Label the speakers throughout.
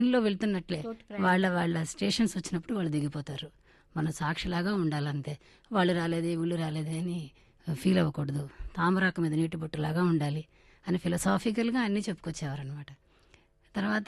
Speaker 1: లో వెళ్తున్నట్లే
Speaker 2: తోటి ప్రయాణం.
Speaker 1: వాళ్ళ వాళ్ళ స్టేషన్స్ వచ్చినప్పుడు వాళ్ళు దిగిపోతారు మనం సాక్షిలాగా ఉండాలంతే వాళ్ళు రాలేదే వీళ్ళు రాలేదే అని ఫీల్ అవ్వకూడదు తామరాకు మీద నీటి బొట్టులాగా ఉండాలి అని ఫిలసాఫికల్గా అన్నీ చెప్పుకొచ్చేవారనమాట తర్వాత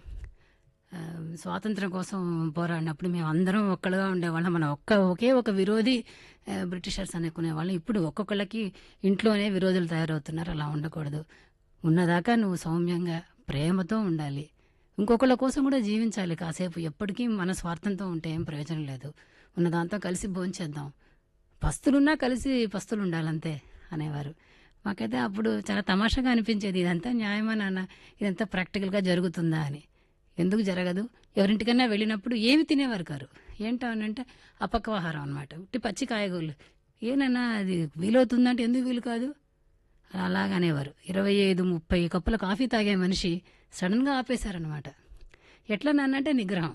Speaker 1: ఆ, స్వాతంత్రం కోసం పోరాడినప్పుడు మేము అందరం ఒక్కడుగా ఉండేవాళ్ళం మనం ఒక్క ఒకే ఒక విరోధి ఆ, బ్రిటిషర్స్ అనుకునేవాళ్ళం ఇప్పుడు ఒక్కొక్కళ్ళకి ఇంట్లోనే విరోధులు తయారవుతున్నారు అలా ఉండకూడదు ఉన్నదాకా నువ్వు సౌమ్యంగా ప్రేమతో ఉండాలి ఇంకొకళ్ళ కోసం కూడా జీవించాలి కాసేపు ఎప్పటికీ మన స్వార్థంతో ఉంటే ఏం ప్రయోజనం లేదు ఉన్నదాంతో కలిసి భోంచేద్దాం పస్తులున్నా కలిసి పస్తులు ఉండాలంతే అనేవారు మాకైతే అప్పుడు చాలా తమాషాగా అనిపించేది ఇదంతా న్యాయమా నాన్న ఇదంతా ప్రాక్టికల్గా జరుగుతుందా అని ఎందుకు జరగదు ఎవరింటికన్నా వెళ్ళినప్పుడు ఏమి తినేవారు కారు ఏంటో అని అంటే అపక్వాహారం అనమాట ఉట్టి పచ్చి కాయగూరలు ఏనన్నా అది వీలవుతుందంటే ఎందుకు వీలు కాదు అలాగనేవారు ఇరవై ఐదు ముప్పై కప్పుల కాఫీ తాగే మనిషి సడన్గా ఆపేశారనమాట ఎట్లా నాన్నంటే నిగ్రహం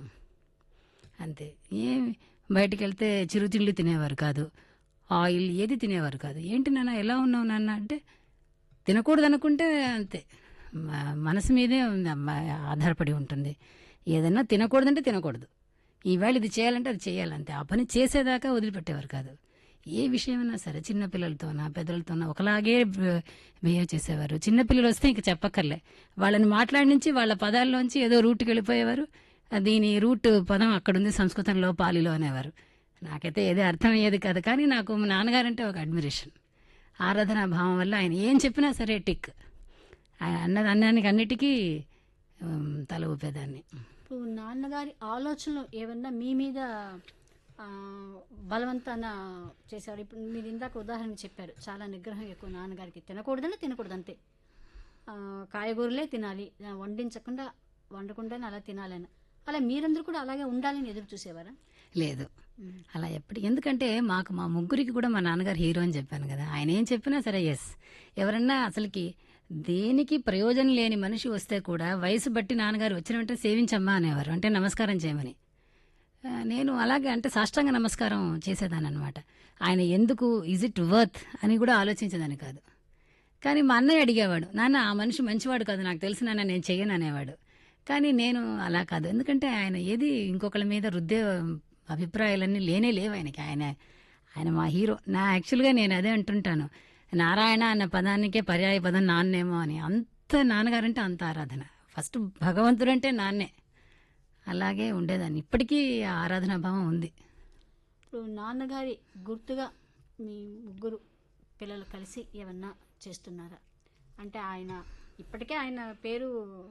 Speaker 1: అంతే ఏమి బయటికి వెళ్తే చిరుతిళ్ళు తినేవారు కాదు ఆయిల్ ఏది తినేవారు కాదు ఏంటి నాన్న ఎలా ఉన్నావు నాన్న అంటే తినకూడదు అనుకుంటే అంతే మ- మనసు మీదే ఉంది అమ్మ- ఆధారపడి ఉంటుంది ఏదన్నా తినకూడదంటే తినకూడదు ఈవేళ ఇది చేయాలంటే అది చేయాలంతే ఆ పని చేసేదాకా వదిలిపెట్టేవారు కాదు ఏ విషయమైనా సరే చిన్న పిల్లలతోనా పెద్దలతోనా ఒకలాగే బిహేవ్ చేసేవారు చిన్న పిల్లలు వస్తే ఇంక చెప్పక్కర్లే వాళ్ళని మాట్లాడి నుంచి వాళ్ళ పదాల్లోంచి ఏదో రూట్కి వెళ్ళిపోయేవారు ఆ దీని రూట్ పదం అక్కడుంది సంస్కృతంలో పాలిలో అనేవారు నాకైతే ఏది అర్థమయ్యేది కాదు కానీ నాకు మా నాన్నగారంటే ఒక అడ్మిరేషన్ ఆరాధనా భావం వల్ల ఆయన ఏం చెప్పినా సరే టిక్ ఆయన అన్నది అన్నానికి అన్నిటికీ ఉమ్, తల ఊపేదాన్ని
Speaker 2: ఇప్పుడు నాన్నగారి ఆలోచనలు ఏమన్నా మీ మీద ఆ, బలవంతాన చేశారు ఇప్పుడు మీరు ఇందాక ఉదాహరణ చెప్పారు చాలా నిగ్రహం ఎక్కువ నాన్నగారికి తినకూడదని తినకూడదు అంతే ఆ, కాయగూరలే తినాలి ఆ, వండించకుండా వండకుండానే అలా తినాలని అలా మీరందరూ కూడా అలాగే ఉండాలని ఎదురు చూసేవారా
Speaker 1: లేదు అలా ఎప్పుడు ఎందుకంటే మాకు మా ముగ్గురికి కూడా మా నాన్నగారు హీరో అని చెప్పాను కదా ఆయన ఏం చెప్పినా సరే ఎస్ ఎవరన్నా అసలుకి దేనికి ప్రయోజనం లేని మనిషి వస్తే కూడా వయసు బట్టి నాన్నగారు వచ్చిన వెంటనే సేవించమ్మా అనేవారు అంటే నమస్కారం చేయమని ఆ, నేను అలాగే అంటే సాష్టాంగ నమస్కారం చేసేదాన్ని అనమాట ఆయన ఎందుకు ఈజ్ ఇట్ వర్త్ అని కూడా ఆలోచించేదాన్ని కాదు కానీ మా అన్నయ్య అడిగేవాడు నాన్న ఆ మనిషి మంచివాడు కాదు నాకు తెలిసి నాన్న నేను చెయ్యను అనేవాడు కానీ నేను అలా కాదు ఎందుకంటే ఆయన ఏది ఇంకొకళ్ళ మీద రుద్దే అభిప్రాయాలన్నీ లేనే లేవు ఆయనకి ఆయన ఆయన మా హీరో నా యాక్చువల్గా నేను అదే అంటుంటాను నారాయణ అన్న పదానికే పర్యాయ పదం నాన్నేమో అని అంత నాన్నగారంటే అంత ఆరాధన ఫస్ట్ భగవంతుడంటే నాన్నే అలాగే ఉండేదాన్ని ఇప్పటికీ ఆ ఆరాధనా భావం ఉంది
Speaker 2: ఇప్పుడు నాన్నగారి గుర్తుగా మీ ముగ్గురు పిల్లలు కలిసి ఏమన్నా చేస్తున్నారా అంటే ఆయన ఇప్పటికే ఆయన పేరు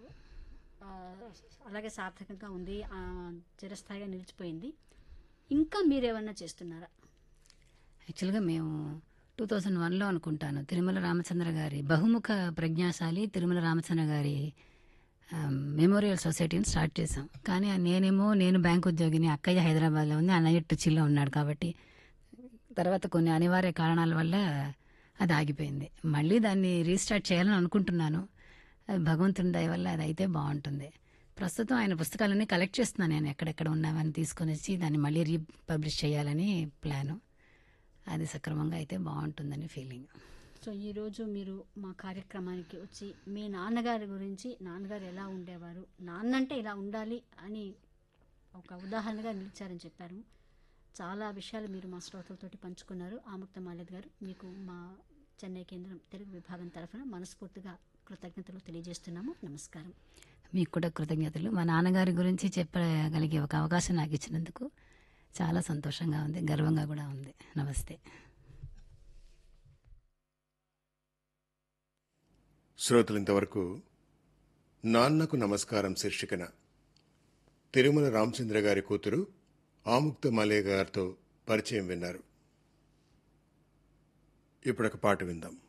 Speaker 2: ఆ, అలాగే సార్థకంగా ఉంది ఆ, చిరస్థాయిగా నిలిచిపోయింది ఇంకా మీరేమన్నా చేస్తున్నారా
Speaker 1: యాక్చువల్గా మేము టూ థౌజండ్ వన్లో అనుకుంటాను తిరుమల రామచంద్ర గారి బహుముఖ ప్రజ్ఞాశాలి తిరుమల రామచంద్ర గారి మెమోరియల్ సొసైటీని స్టార్ట్ చేసాం కానీ ఆ నేనేమో నేను బ్యాంక్ ఉద్యోగిని అక్కయ్య హైదరాబాద్లో ఉంది అన్నయ్య ట్రిచిల్లో ఉన్నాడు కాబట్టి తర్వాత కొన్ని అనివార్య కారణాల వల్ల అది ఆగిపోయింది మళ్ళీ దాన్ని రీస్టార్ట్ చేయాలని అనుకుంటున్నాను అది భగవంతుని దయ వల్ల అది అయితే బాగుంటుంది ప్రస్తుతం ఆయన పుస్తకాలన్నీ కలెక్ట్ చేస్తున్నాను నేను ఎక్కడెక్కడ ఉన్నామని తీసుకొని వచ్చి దాన్ని మళ్ళీ రీపబ్లిష్ చేయాలని ప్లాను అది సక్రమంగా అయితే బాగుంటుందని ఫీలింగ్
Speaker 2: సో ఈరోజు మీరు మా కార్యక్రమానికి వచ్చి మీ నాన్నగారి గురించి నాన్నగారు ఎలా ఉండేవారు నాన్నంటే ఇలా ఉండాలి అని ఒక ఉదాహరణగా నిలిచారని చెప్పారు చాలా విషయాలు మీరు మా శ్రోతలతోటి పంచుకున్నారు ఆముక్త మాలేద్ గారు మీకు మా చెన్నై కేంద్రం తెలుగు విభాగం తరఫున మనస్ఫూర్తిగా కృతజ్ఞతలు తెలియజేస్తున్నాము నమస్కారం
Speaker 1: మీకు కూడా కృతజ్ఞతలు మా నాన్నగారి గురించి చెప్పగలిగే ఒక అవకాశం నాకు ఇచ్చినందుకు చాలా సంతోషంగా ఉంది గర్వంగా కూడా ఉంది నమస్తే
Speaker 3: శ్రోతలు ఇంతవరకు నాన్నకు నమస్కారం శీర్షికన తిరుమల రామచంద్ర గారి కూతురు ఆముక్త మలే గారితో పరిచయం విన్నారు ఇప్పుడొక పాట విందాం